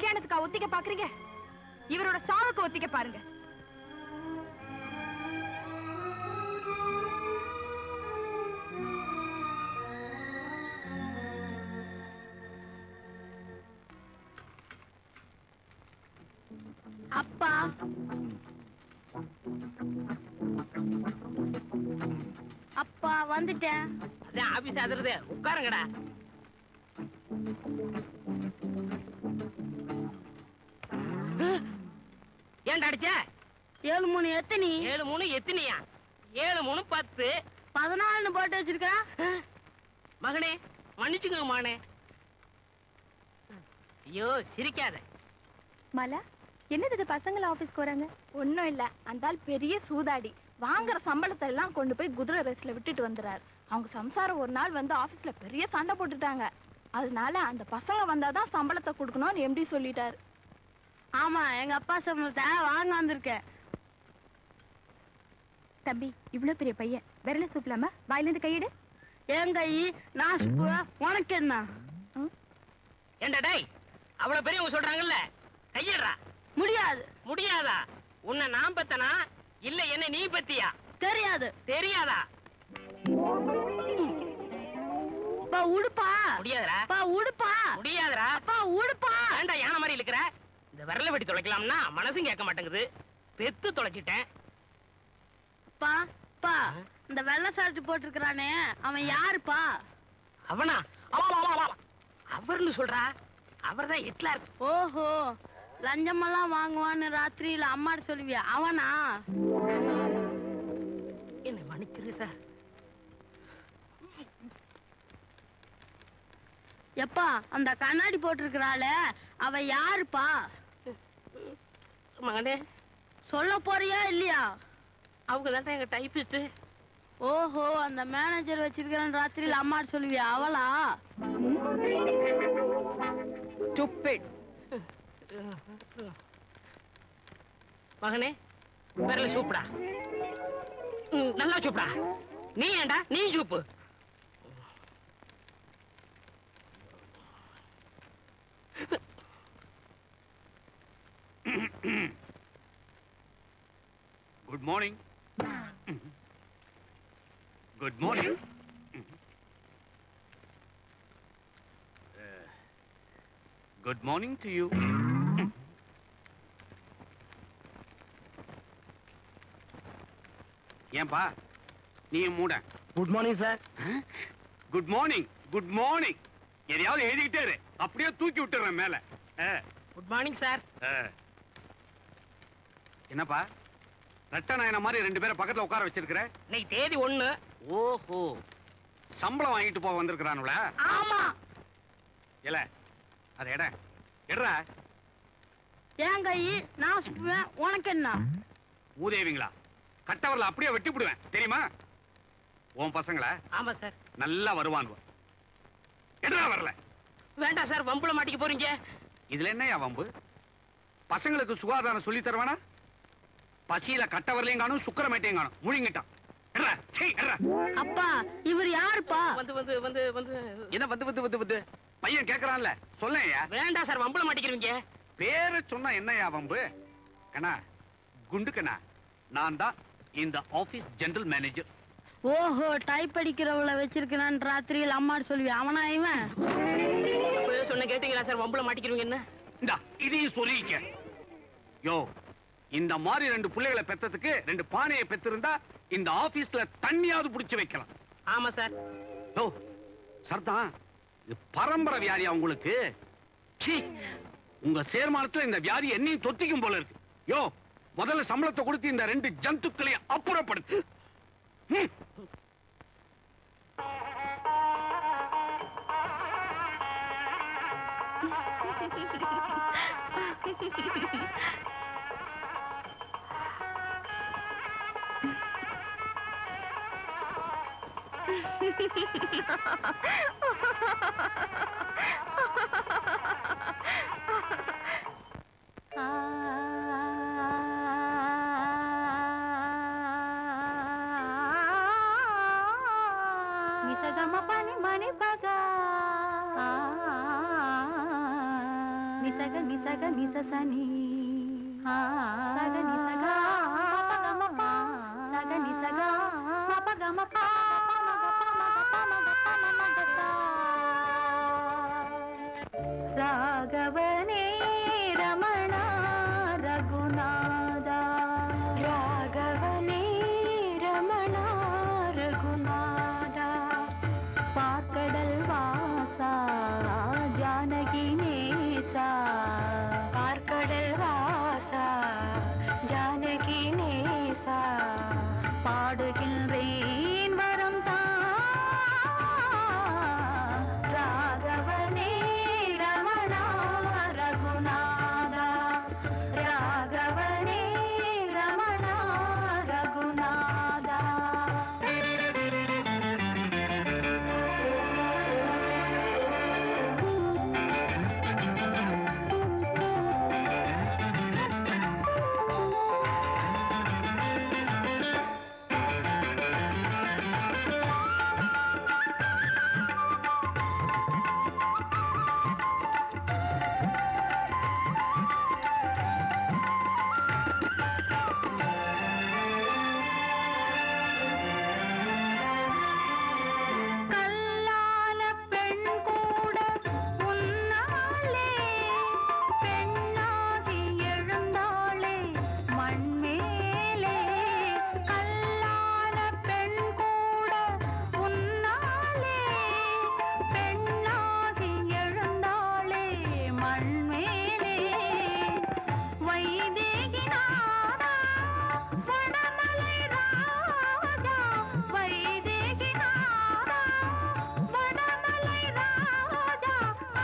கல்யாணத்துக்கு ஒத்திக்க பாக்குறீங்க இவரோட சாவுக்கு ஒத்திக்க பாருங்க அப்பா அப்பா வந்துட்டேன் அதான் ஆபீஸ் அதிருது உட்காருங்கடா ஏன்டா அடிச்ச ஏழு மூணு எத்தனி ஏழு மூணு எத்தனையா ஏழு மூணு பத்து பதினாலுன்னு போட்டு வச்சிருக்கா மகனே மன்னிச்சுக்கோங்க மகனே ஐயோ சிரிக்காத மலா என்னது பசங்கள ஆபீஸ்க்கு வராங்க ஒண்ணும் இல்ல அந்த ஆள் பெரிய சூதாடி வாங்குற சம்பளத்தை எல்லாம் கொண்டு போய் குதிரை ரேஸ்ல விட்டுட்டு வந்துறாரு அவங்க சம்சாரம் ஒரு நாள் வந்து ஆபீஸ்ல பெரிய சண்டை போட்டுட்டாங்க அதனால அந்த பசங்க வந்தாதான் சம்பளத்தை கொடுக்கணும்னு எம்டி சொல்லிட்டாரு ஆமா எங்க அப்பா சம்பளத்தை வாங்க வந்திருக்கேன் தம்பி இவ்வளவு பெரிய பையன் விரல சூப்பலாமா வாயில இருந்து கையிடு என் கை நான் சுப்புவேன் உனக்கு என்ன ஏன்டா டேய் அவ்வளவு பெரியவங்க சொல்றாங்கல்ல கையிடுறா முடியாது முடியாதா உன்னை நான் பத்தனா இல்ல என்ன நீ பத்தியா தெரியாது தெரியாதா அப்பா உடுப்பா முடியாதுடா அப்பா உடுப்பா முடியாதுடா அப்பா உடுப்பா ஏன்டா யானை மாதிரி இருக்கிற இந்த விரல வெட்டி தொலைக்கலாம்னா மனசும் கேட்க மாட்டேங்குது பெத்து தொலைச்சிட்டேன் அப்பா அப்பா இந்த வெள்ளை ஷர்ட் போட்டிருக்கிறானே அவன் யாருப்பா அவனா அவா, அவா, அவா, அவா. அவர்னு சொல்றா அவர்தான் ஹிட்லர் ஓஹோ லஞ்சமெல்லாம் வாங்குவான்னு ராத்திரியில அம்மாட்ட சொல்லுவியா அவனா என்னை மன்னிச்சிரு சார் எப்பா அந்த கண்ணாடி போட்டிருக்கிறாளே அவ யாருப்பா மகனே சொல்ல போறியா இல்லையா அவங்க தான் எங்க டைப்பிஸ்ட் ஓஹோ அந்த மேனேஜர் வச்சிருக்கிறேன் ராத்திரியில அம்மாட்ட சொல்லுவியா அவளா ஸ்டூபிட் மகனே விரல சூப்புடா ம், நல்லா சூப்புடா நீ ஏன்டா நீ சூப்பு good morning good morning good morning to you ஏன்பா நீ மூட good morning sir good morning good morning எதையாவது எழுதிக்கிட்டே இரு அப்படியே தூக்கி விட்டுறேன் மேல ஆ, குட் மார்னிங் சார் ஆ. என்னப்பா ரெட்ட நாயன மாதிரி ரெண்டு பேரை பக்கத்துல உட்கார வச்சிருக்கிற இன்னைக்கு தேதி ஒண்ணு ஓஹோ சம்பளம் வாங்கிட்டு போக வந்திருக்கிறானுல ஆமா இல்ல அது எட எடுறா என் கை நான் சுப்புவேன் உனக்கு என்ன மூதேவிங்களா கட்டவரில் அப்படியே வெட்டி விடுவேன் தெரியுமா உன் பசங்கள ஆமா சார் நல்லா வருவானுவ எடுறா வரல வேண்டாம் சார் வம்புல மாட்டிக்க போறீங்க இதுல என்னையா வம்பு பசங்களுக்கு சுகாதாரம் சொல்லி தருவானா பசியில கட்டவரலையும் காணும் சுக்கரமேட்டையும் காணும் முழுங்கிட்டான் எடுறா, சீ, எடுறா. அப்பா இவர் யாருப்பா வந்து வந்து வந்து வந்து என்ன வந்து வந்து வந்து வந்து பையன் கேக்குறான்ல சொல்லேயா வேண்டாம் சார் வம்புல மாட்டிக்கிறீங்க பேரு சொன்னா என்னையா வம்பு கண்ணா குண்டு கண்ணா நான் தான் இந்த ஆபீஸ் ஜெனரல் மேனேஜர் ஓஹோ டைப் அடிக்கிறவள வச்சிருக்கிறான் ராத்திரியில் அம்மாட்ட சொல்லுவியா அவனா இவன் அப்பவே சொன்ன கேட்டீங்களா சார் வம்புல மாட்டிக்கிறீங்க என்ன இந்தா இதையும் சொல்லிக்க யோ இந்த மாதிரி ரெண்டு பிள்ளைகளை பெத்ததுக்கு ரெண்டு பானையை பெத்திருந்தா இந்த ஆபீஸ்ல தண்ணியாவது புடிச்சு வைக்கலாம் ஆமா சார் யோ சர்தான் இது பரம்பரை வியாதியா உங்களுக்கு சீ உங்க சேர்மானத்துல இந்த வியாதி என்னையும் தொத்திக்கும் போல இருக்கு யோ முதல்ல சம்பளத்தை கொடுத்து இந்த ரெண்டு ஜந்துக்களையும் அப்புறப்படுத்து ம். నిసగమ పని మణి పగ నిసగ నిస சக நிச சனி சக நிசகா பபகமபா சக நிசகா பபகமபா ராகவனே ரமணா ரகுநாதா ராகவனே ரமணா ரகுநாதா பார்க்கடல் வாசா ஜானகி நேசா பார்க்கடல் வாசா ஜானகி நேசா பாடுகின்றேன் வரம் ராகவனே ரமணா ரகுநாதா ராகவனே ரமணா ரகுநாதா கல்லான பெண் கூட உன்னாலே பெண்ணாகி எழுந்தாளே மண்மேலே கல்லான பெண் கூட உன்னாலே பெண்ணாகி எழுந்தாளே மண்மேலே வைதேகி நாதா வடமலை ராஜா வைதேகி நாதா வடமலை ராஜா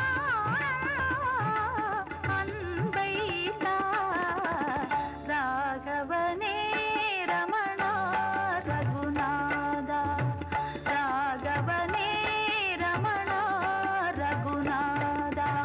அன்பை ராகவனே ரமணா ரகுநாதா ராகவனே ரமணா ரகுநாதா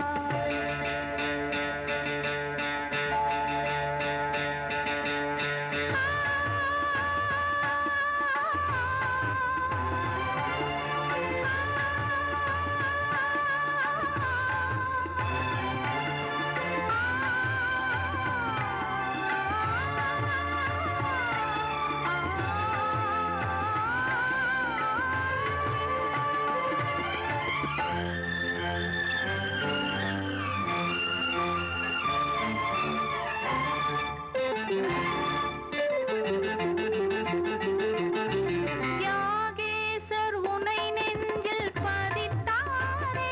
தியாகேசர் உனை நெஞ்சில் பதித்தாரே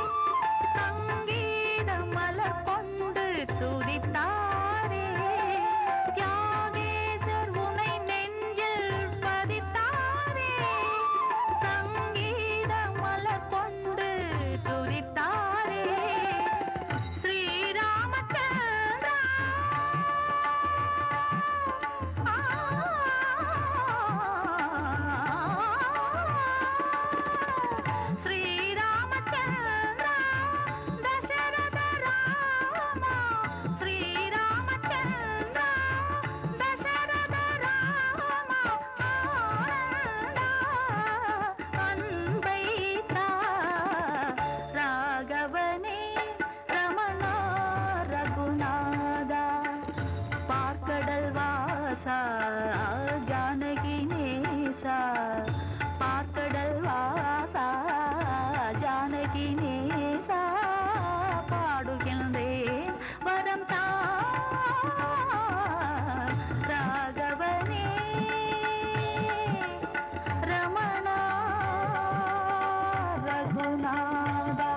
சங்கீத மலர் கொண்டு துதித்தாரே தியாகேசர் உனை நெஞ்சில் பதித்தாரே சங்கீத மலர் கொண்டு துதித்தாரே ஸ்ரீராமச்சந்திரா ஸ்ரீராமச்சந்திரா தசரத ராமா ஸ்ரீராமச்சந்திரா தசரத ராமா அன்பை ராகவனே ரமணா ரகுநாதா பார்க்கடல் வாசா ஜானகி நேசா பார்க்கடல் வாசா ஜானகி நேசா பாடுகின்றேன் வரம் ராகவனே ரமணா ரகுநாதா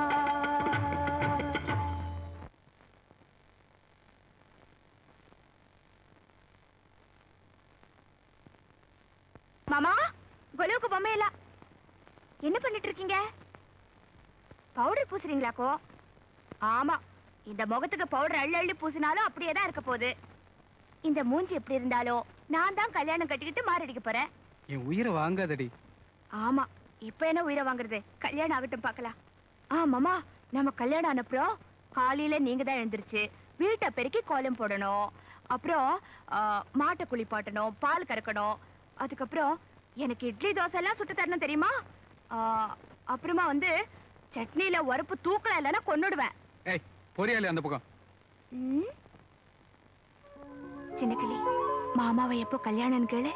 மாமா கொலுவுக்கு பொம்மை இல்ல என்ன பண்ணிட்டு இருக்கீங்க பவுடர் பூசுறீங்களாக்கோ ஆமா இந்த முகத்துக்கு பவுடர் அள்ளி அள்ளி பூசினாலும் அப்படியே தான் இருக்க போகுது இந்த மூஞ்சி எப்படி இருந்தாலும் நான் தான் கல்யாணம் கட்டிக்கிட்டு மாரடிக்க போறேன் என் உயிரை வாங்காதடி ஆமா இப்ப என்ன உயிரை வாங்குறது கல்யாணம் ஆகட்டும் பார்க்கலாம் ஆ மாமா நம்ம கல்யாணம் ஆனப்புறம் காலையில நீங்க தான் எழுந்திருச்சு வீட்டை பெருக்கி கோலம் போடணும் அப்புறம் ஆ, மாட்டை குளிப்பாட்டணும் பால் கறக்கணும் அதுக்கப்புறம் எனக்கு இட்லி தோசை எல்லாம் சுட்டு தரணும் தெரியுமா ஆ, அப்புறமா வந்து சட்னியில உரப்பு தூக்கல இல்லைன்னா கொன்னுடுவேன் ஏய் பொரியாளி அந்த பக்கம் ம்? சின்ன கிளி மாமாவை எப்போ கல்யாணம் கேளு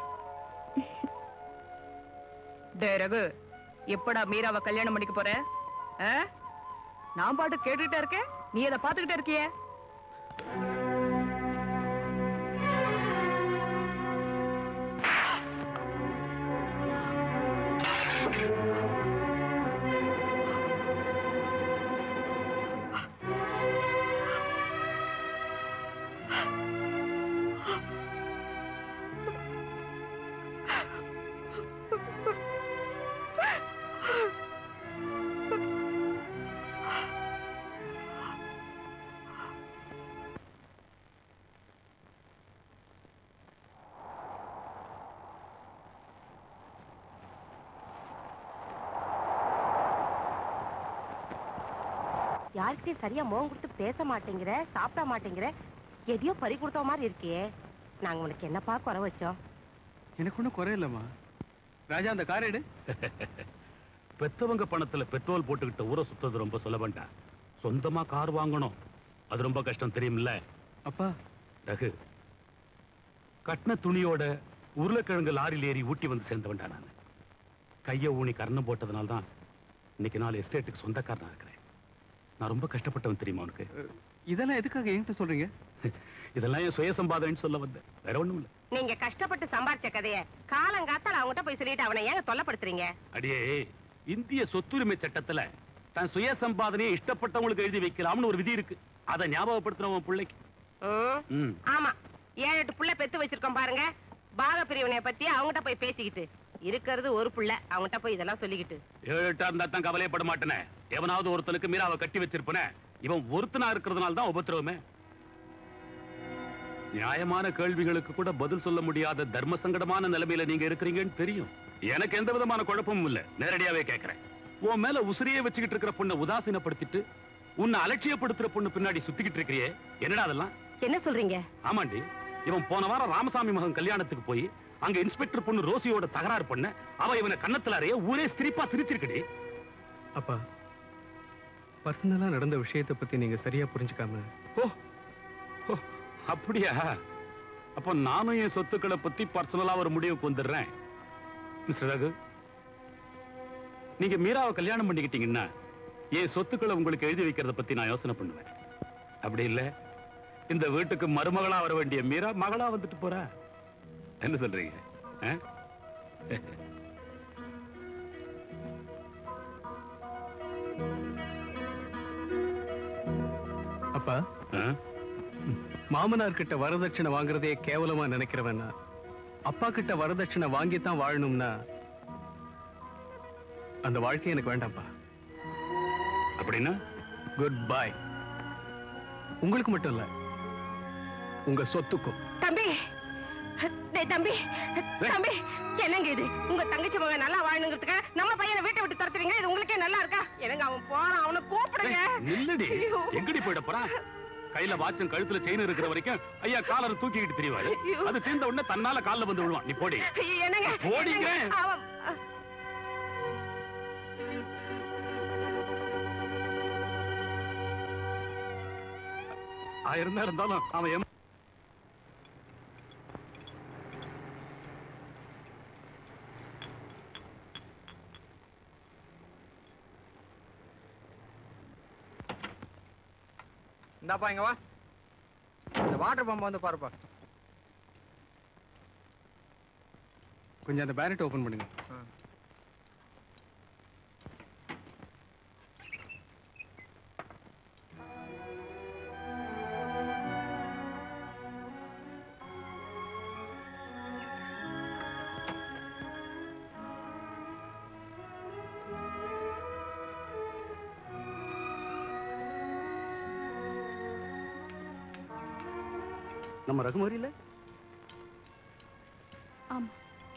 டே ரகு எப்படா மீராவை கல்யாணம் பண்ணிக்க போற ஆ? நான் பாட்டு கேட்டுக்கிட்டே இருக்கேன் நீ அதை பாத்துக்கிட்டே இருக்கியே யார்கிட்டயும் சரியா முகம் கொடுத்து பேச மாட்டேங்கிற சாப்பிட மாட்டேங்கிற எதையோ பறி கொடுத்த மாதிரி இருக்கியே நாங்க உனக்கு என்னப்பா குறை வச்சோம் எனக்கு ஒன்றும் குறை இல்லைம்மா ராஜா அந்த கார் எடு பெத்தவங்க பணத்துல பெட்ரோல் போட்டுக்கிட்ட ஊரை சுத்தது ரொம்ப சுலபண்டா சொந்தமா கார் வாங்கணும் அது ரொம்ப கஷ்டம் தெரியுமில்ல அப்பா ரகு கட்டின துணியோட உருளைக்கிழங்கு லாரியில் ஏறி ஊட்டி வந்து சேர்ந்தவன்டா நான் கைய ஊனி கர்ணம் போட்டதுனால தான் இன்னைக்கு நாலு எஸ்டேட்டுக்கு சொந்தக்காரனா இருக்கிறேன் நான் ரொம்ப கஷ்டப்பட்டவன் தெரியுமா உனக்கு இதெல்லாம் எதுக்காக என்கிட்ட சொல்றீங்க இதெல்லாம் என் சுய சம்பாதனைன்னு சொல்ல வந்தேன் வேற ஒண்ணும் இல்ல நீங்க கஷ்டப்பட்டு சம்பாரிச்ச கதைய காலங்காத்தால அவங்ககிட்ட போய் சொல்லிட்டு அவனை ஏங்க தொல்லப்படுத்துறீங்க அடியே இந்திய சொத்துரிமை சட்டத்துல தன் சுய சம்பாதனையை இஷ்டப்பட்டவங்களுக்கு எழுதி வைக்கலாம்னு ஒரு விதி இருக்கு அதை ஞாபகப்படுத்துறவன் உன் பிள்ளைக்கு ம், ம். ஆமா ஏழு எட்டு புள்ள பெத்து வச்சிருக்கோம் பாருங்க பாக பிரிவினைய பத்தி அவங்ககிட்ட போய் பேசிக்கிட்டு இருக்கிறது ஒரு புள்ள அவங்ககிட்ட போய் இதெல்லாம் சொல்லிக்கிட்டு ஏழு எட்டா இருந்தா தான் கவலையப்பட மாட்டேனே எவனாவது ஒருத்தனுக்கு மீறாவை கட்டி வச்சிருப்பனே இவன் ஒருத்தனா இருக்கிறதுனால தான் உபத்திரவமே நியாயமான கேள்விகளுக்கு கூட பதில் சொல்ல முடியாத தர்ம சங்கடமான நிலைமையில நீங்க இருக்கிறீங்கன்னு தெரியும் எனக்கு எந்த விதமான குழப்பமும் இல்ல நேரடியாவே கேக்குறேன் உன் மேல உசிரியே வச்சுக்கிட்டு இருக்கிற பொண்ணை உதாசீனப்படுத்திட்டு உன்னை அலட்சியப்படுத்துற பொண்ணு பின்னாடி சுத்திக்கிட்டு இருக்கிறியே என்னடா அதெல்லாம் என்ன சொல்றீங்க ஆமாண்டி இவன் போன வாரம் ராமசாமி மகன் கல்யாணத்துக்கு போய் அங்க இன்ஸ்பெக்டர் பொண்ணு ரோசியோட தகராறு பண்ண அவ இவனை கன்னத்துல அறைய ஊரே சிரிப்பா சிரிச்சிருக்கடி அப்பா பர்சனலா நடந்த விஷயத்தை பத்தி நீங்க சரியா புரிஞ்சுக்காம ஓ ஓ, அப்படியா அப்ப நானும் என் சொத்துக்களை பத்தி பர்சனலா ஒரு முடிவுக்கு வந்துடுறேன் மிஸ்டர் ரகு நீங்க மீராவை கல்யாணம் பண்ணிக்கிட்டீங்கன்னா என் சொத்துக்களை உங்களுக்கு எழுதி வைக்கிறத பத்தி நான் யோசனை பண்ணுவேன் அப்படி இல்ல இந்த வீட்டுக்கு மருமகளா வர வேண்டிய மீரா மகளா வந்துட்டு போறா என்ன சொல்றீங்க ஆ? அப்பா ஆ? மாமனார் கிட்ட வரதட்சணை வாங்குறதே கேவலமா நினைக்கிறவன் நான். அப்பா கிட்ட வரதட்சணை வாங்கித்தான் வாழணும்னா அந்த வாழ்க்கை எனக்கு வேண்டாம்ப்பா அப்படின்னா குட் பை உங்களுக்கு மட்டும் இல்ல உங்க சொத்துக்கும் தம்பி டேய் தம்பி தம்பி என்னங்க இது உங்க தங்கச்சி மகன் நல்லா வாழணுங்கிறதுக்காக நம்ம பையனை வீட்டை விட்டு துரத்துறீங்க இது உங்களுக்கே நல்லா இருக்கா என்னங்க அவன் போறான் அவனை கூப்பிடுங்க ஏய், நில்லுடி ஐயோ. எங்கடி போயிட போறான் கையில வாட்சும் கழுத்துல செயின் இருக்கிற வரைக்கும் ஐயா காலர் தூக்கிக்கிட்டு தெரியவாரு ஐயோ. அது தீர்ந்த உடனே தன்னால கால்ல வந்து விழுவான் நீ போடி என்னங்க போடிங்க. என்னங்க? அவன் ஆயிரம் தான் இருந்தாலும் அவன் எம் இந்தாப்பா இங்க வா இந்த வாட்டர் பம்ப் வந்து பாருப்பா கொஞ்சம் அந்த பேரட் ஓபன் பண்ணுங்க நம்ம ரகுமாரி இல்ல ஆமா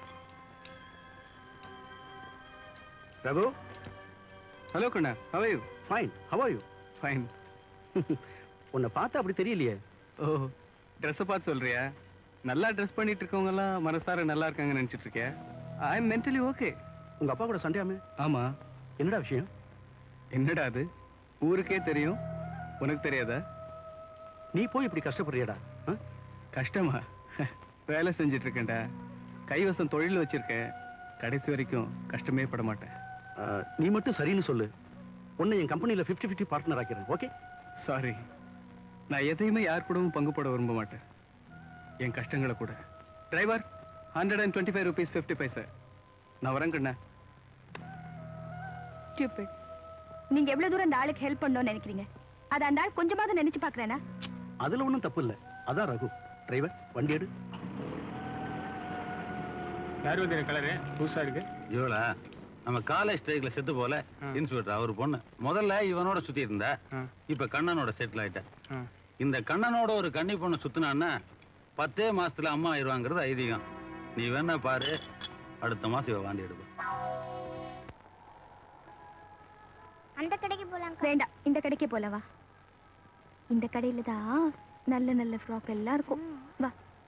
ரகு ஹலோ கண்ணா how you fine how are you fine உன்னை பார்த்தா அப்படி தெரியலையே ஓ ட்ரெஸ்ஸை பார்த்து சொல்றியா நல்லா ட்ரெஸ் பண்ணிட்டு இருக்கவங்க எல்லாம் மனசார நல்லா இருக்காங்கன்னு நினைச்சிட்டு இருக்கேன் ஐ எம் மென்டலி ஓகே உங்க அப்பா கூட சண்டையாமே ஆமா என்னடா விஷயம் என்னடா அது ஊருக்கே தெரியும் உனக்கு தெரியாதா நீ போய் இப்படி கஷ்டப்படுறியடா ஆ? கஷ்டமா வேலை செஞ்சுட்டு இருக்கேன்டா கைவசம் தொழில் வச்சிருக்கேன் கடைசி வரைக்கும் கஷ்டமே பட மாட்டேன் ஆ, நீ மட்டும் சரின்னு சொல்லு உன்னை என் கம்பெனில 50 50 பார்ட்னர் ஆக்கிறேன் ஓகே சாரி நான் எதையுமே யார் கூடவும் பங்கு போட விரும்ப மாட்டேன் என் கஷ்டங்களை கூட driver hundred and twenty five rupees fifty paisa நான் வரேன் கண்ணா ஸ்டூபிட் நீங்க எவ்வளவு தூரம் அந்த ஆளுக்கு ஹெல்ப் பண்ணணும்னு நினைக்கிறீங்க அது அந்த ஆள் கொஞ்சமாவது நினைச்சு பாக்குறேனா அதுல ஒண்ணும் தப்பு இல்ல அதான் ரகு டிரைவர் வண்டி எடு யார் வந்து கலரு புதுசா இருக்கு இவளா நம்ம காலேஜ் ஸ்ட்ரைக்ல செத்து போல இன்ஸ்பெக்டர் அவர் பொண்ணு முதல்ல இவனோட சுத்தி இருந்தா இப்ப கண்ணனோட செட்டில் ஆயிட்டா இந்த கண்ணனோட ஒரு கன்னி பொண்ணு சுத்தினான்னா பத்தே மாசத்துல அம்மா ஆயிடுவாங்கிறது ஐதீகம் நீ வேணா பாரு அடுத்த மாசம் இவ வாண்டி எடுப்பா அந்த கடைக்கு போலாம் வேண்டாம் இந்த கடைக்கே போலவா இந்த கடையில தான் நல்ல நல்ல ஃப்ராக் எல்லாம் இருக்கும் வா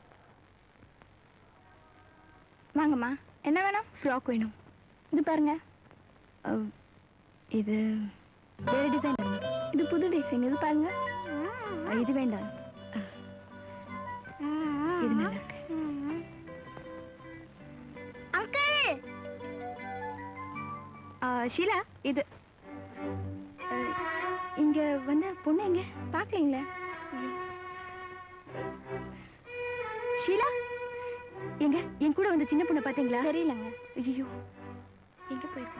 வாங்கம்மா என்ன வேணும் ஃப்ராக் வேணும் இது பாருங்க அஹ், இது வேற டிசைன் இது புது டிசைன் இது பாருங்க அஹ், இது வேண்டாம் அஹ், இது நல்லா இருக்கு அங்கிள் ஷீலா இது அஹ், இங்க வந்த பொண்ணு எங்க பாக்கலீங்களே ஷீலா எங்க என் கூட வந்த சின்ன பொண்ணு பாத்தீங்களா தெரியலங்க ஐயோ எங்க போயிருக்கா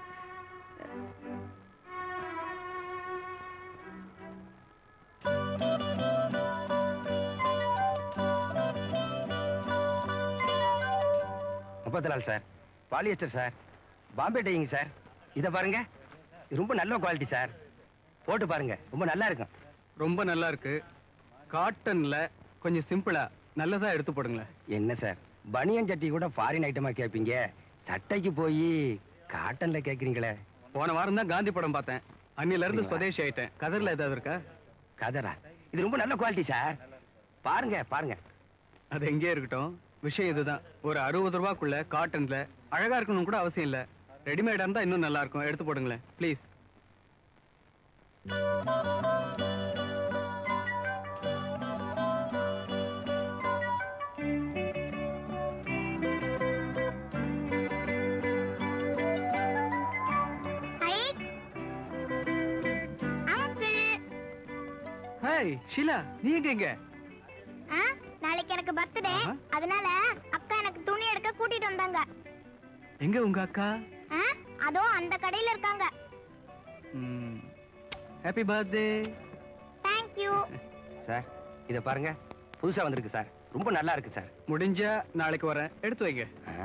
முப்பத்தி sir polyester sir Bombay Dyeing sir இதை பாருங்க இது ரொம்ப நல்ல குவாலிட்டி சார் போட்டு பாருங்க ரொம்ப நல்லா இருக்கும் ரொம்ப நல்லா இருக்கு காட்டன்ல கொஞ்சம் சிம்பிளா நல்லதா எடுத்து போடுங்களேன் என்ன சார் பனியன் சட்டி கூட ஃபாரின் ஐட்டமா கேட்பீங்க சட்டைக்கு போய் காட்டன்ல கேக்குறீங்களே போன வாரம் தான் காந்தி படம் பார்த்தேன் அன்னில இருந்து அப்படிங்களா? சுதேசி ஆயிட்டேன் கதர்ல ஏதாவது இருக்கா கதரா இது ரொம்ப நல்ல குவாலிட்டி சார் பாருங்க பாருங்க அது எங்கே இருக்கட்டும் விஷயம் இதுதான் ஒரு அறுபது ரூபாக்குள்ள காட்டன்ல அழகா இருக்கணும் கூட அவசியம் இல்ல ரெடிமேடா இருந்தா இன்னும் நல்லா இருக்கும் எடுத்து போடுங்களேன் ப்ளீஸ் ஹாய் ஷீலா நீ எங்க எங்க நாளைக்கு எனக்கு பர்த்டே ஆஹா. அதனால அக்கா எனக்கு துணி எடுக்க கூட்டிட்டு வந்தாங்க எங்க உங்க அக்கா ஆ? அதோ அந்த கடையில இருக்காங்க ஹாப்பி பர்த்டே தேங்க்யூ சார் இதை பாருங்க புதுசா வந்திருக்கு சார் ரொம்ப நல்லா இருக்கு சார் முடிஞ்சா நாளைக்கு வரேன் எடுத்து வைங்க ஆ.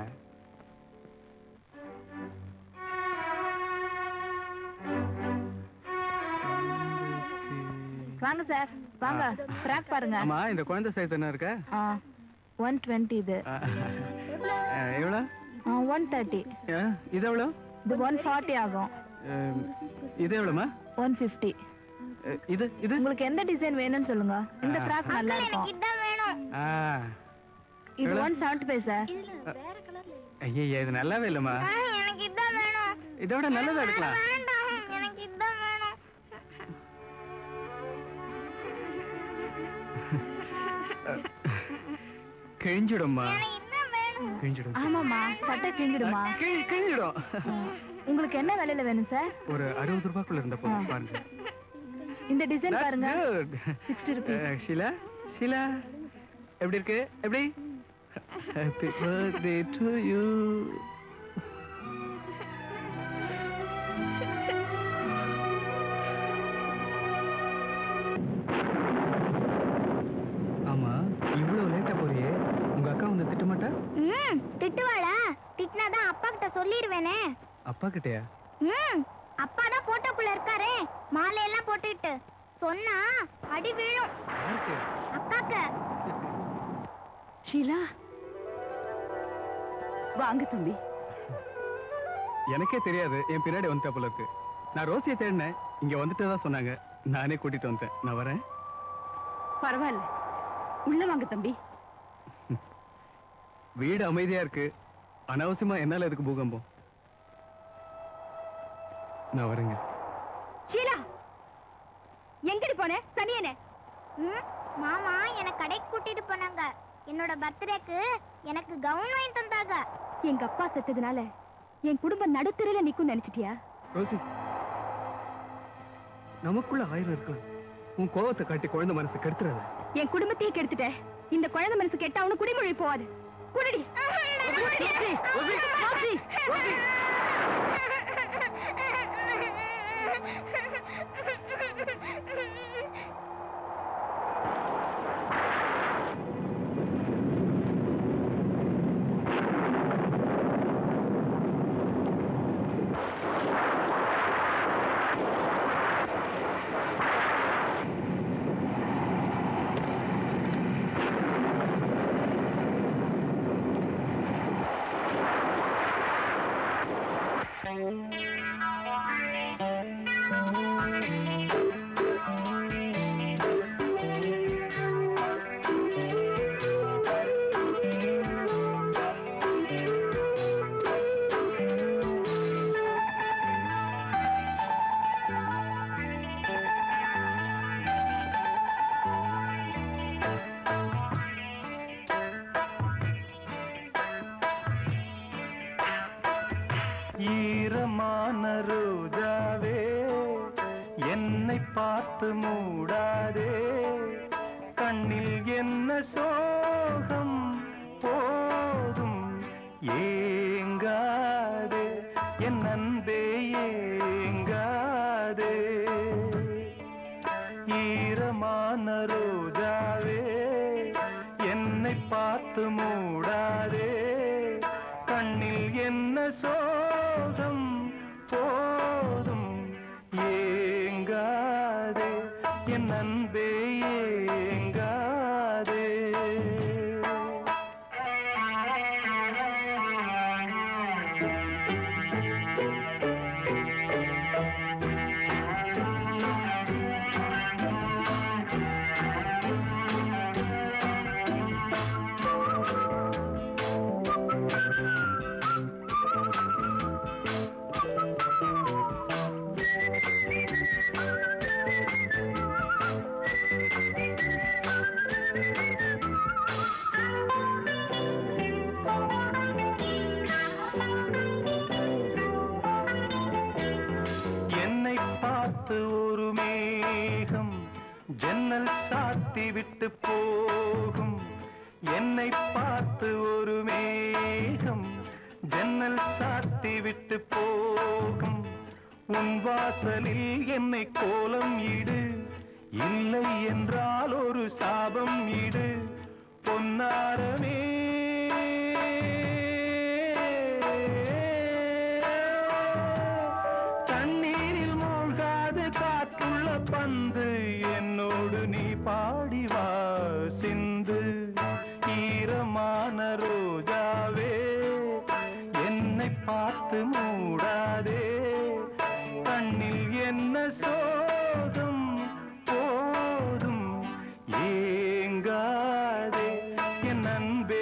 வாங்க சார் வாங்க ஃப்ராக் பாருங்க ஆமா இந்த குழந்தை சைஸ் என்ன இருக்க ஒன் டுவெண்ட்டி இது எவ்வளோ ஒன் தேர்ட்டி இது எவ்வளோ இது ஒன் ஃபார்ட்டி ஆகும் அஹ், இது எவ்வளோமா ஒன் ஃபிஃப்டி அஹ், இது இது உங்களுக்கு எந்த டிசைன் வேணும்னு சொல்லுங்க இந்த ஆ. ஃப்ராக் நல்லா இருக்கும் ஆ இது எவ்வளவு? ஒன் செவன்டி ஃபைவ் சார் ஐயா இது நல்லாவே இல்லைம்மா எனக்கு இதான் வேணும் இதோட நல்லதா எடுக்கலாம் வேண்டாம் எனக்கு இதான் வேணும் கிழிஞ்சிடும்மா இதான் வேணும் கிழிஞ்சிடும் ஆமாம்மா சட்டை கிழிஞ்சிடுமா கிழி கிழிஞ்சிடும் உங்களுக்கு என்ன விலையில வேணும் சார் ஒரு அறுபது ரூபாய்க்குள்ள இருந்த போதும் ஆ. பாருங்க இந்த டிசைன் That's பாருங்க good. சிக்ஸ்டி ருபீஸ் அஹ், ஷீலா ஷீலா எப்படி இருக்கு எப்படி ஹாப்பி பர்த்டே டு யூ ஆமா இவ்வளவு லேட்டா போறியே உங்க அக்கா வந்து திட்ட மாட்டா ம் திட்டுவாளா திட்டினாதான் அப்பா கிட்ட சொல்லிடுவேனே அப்பா கிட்டயா ம் அப்பா தான் போட்டோக்குள்ள இருக்காரே மாலை எல்லாம் போட்டுக்கிட்டு சொன்னா அடி விழும் யாருக்கு அக்காக்கு ஷீலா வாங்க தம்பி எனக்கே தெரியாது என் பின்னாடி வந்துட்டா போல இருக்கு நான் ரோசியை தேடினேன் இங்க வந்துட்டு தான் சொன்னாங்க நானே கூட்டிட்டு வந்தேன் நான் வரேன் பரவாயில்ல உள்ள வாங்க தம்பி வீடு அமைதியா இருக்கு அனாவசியமா என்னால எதுக்கு பூகம்பம் நான் வரேங்க ஷீலா எங்கடி போனே தனியனே ம், மாமா எனக்கு கடைக்கு கூட்டிட்டு போனாங்க என்னோட பர்த்டேக்கு எனக்கு கவுன் வாங்கி தந்தாங்க எங்க அப்பா செத்ததுனால என் குடும்பம் நடுத்தரையில நிக்கும் நினைச்சிட்டியா ரோசி நமக்குள்ள ஆயிரம் இருக்கலாம் உன் கோவத்தை காட்டி குழந்தை மனசை கெடுத்துறாத என் குடும்பத்தையே கெடுத்துட்ட இந்த குழந்தை மனசு கெட்டா அவனு குடிமொழி போவாது குடிடி ஈரமான ரோஜாவே என்னை பார்த்து மூடாதே கண்ணில் என்ன சோகம் போதும் ஏங்காதே என் அன்பே ஏங்காதே ஈரமான ரோஜாவே என்னை பார்த்து மூடாதே கண்ணில் என்ன சோகம் போதும் ஏங்காதே என் அன்பே ஏங்காதே என்னை பார்த்து ஒரு மேகம் ஜன்னல் சாத்தி விட்டு போகும் என்னை பார்த்து ஒரு மேகம் ஜன்னல் சாத்தி விட்டு போகும் உன் வாசலில் என்னை கோலம் இடு இல்லை என்றால் ஒரு சாபம் இடு பொன்னாரமே தண்ணீரில் மூழ்காது காற்றுள்ள பந்து என்னோடு நீ பாடி வா சிந்து ஈரமான ரோஜாவே என்னை பார்த்து மூடாதே கண்ணில் என்ன சோகம் போதும் ஏங்காதே என் அன்பே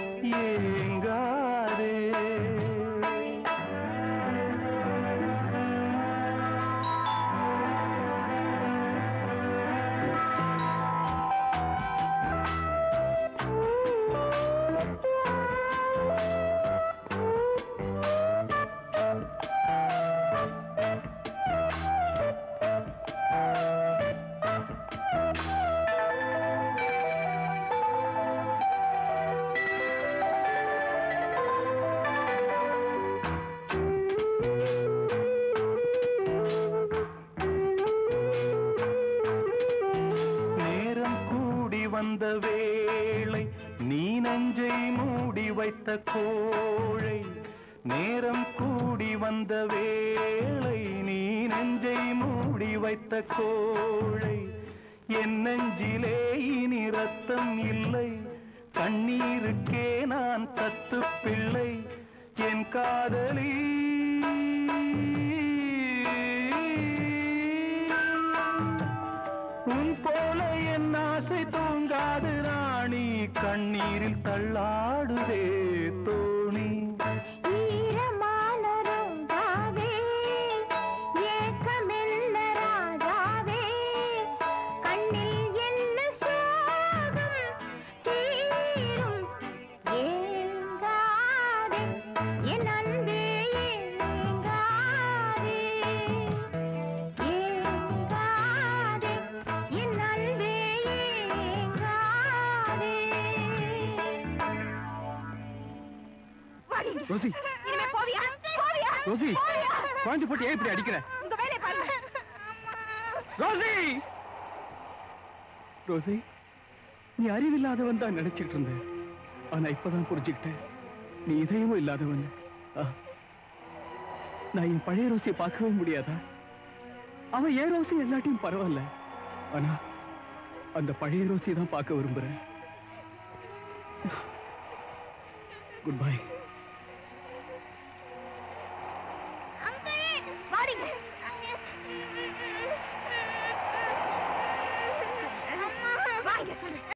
ஏங்காதே நேரம் கூடி வந்த வேளை நீ நெஞ்சை மூடி வைத்த கோழை நேரம் கூடி வந்த வேளை நீ நெஞ்சை மூடி வைத்த கோழை என் நெஞ்சிலே இனி ரத்தம் இல்லை கண்ணீருக்கே நான் தத்து பிள்ளை என் காதலி உன் போல என் ஆசை தூங்காது ராணி கண்ணீரில் தள்ளாடுதே தோணி ஈரமான ரோஜாவே, ஏக்கமெல்ல ராஜாவே, கண்ணில் என்ன ரோசி இனிமே போவியா போவியா ரோசி போவியா? குழந்தை போட்டு ஏன் இப்படி அடிக்கிற உங்க வேலையை பாருங்க ரோசி ரோசி நீ அறிவில்லாதவன் தான் நினைச்சிட்டு இருந்த ஆனா இப்பதான் புரிஞ்சுக்கிட்டேன் நீ இதயமும் இல்லாதவன் ஆ. நான் என் பழைய ரோசியை பார்க்கவே முடியாதா அவன் ஏன் ரோசி எல்லாத்தையும் பரவாயில்ல ஆனா அந்த பழைய ரோசியை தான் பார்க்க விரும்புறேன் குட் பை வாடிங்க வாங்க சொல்லு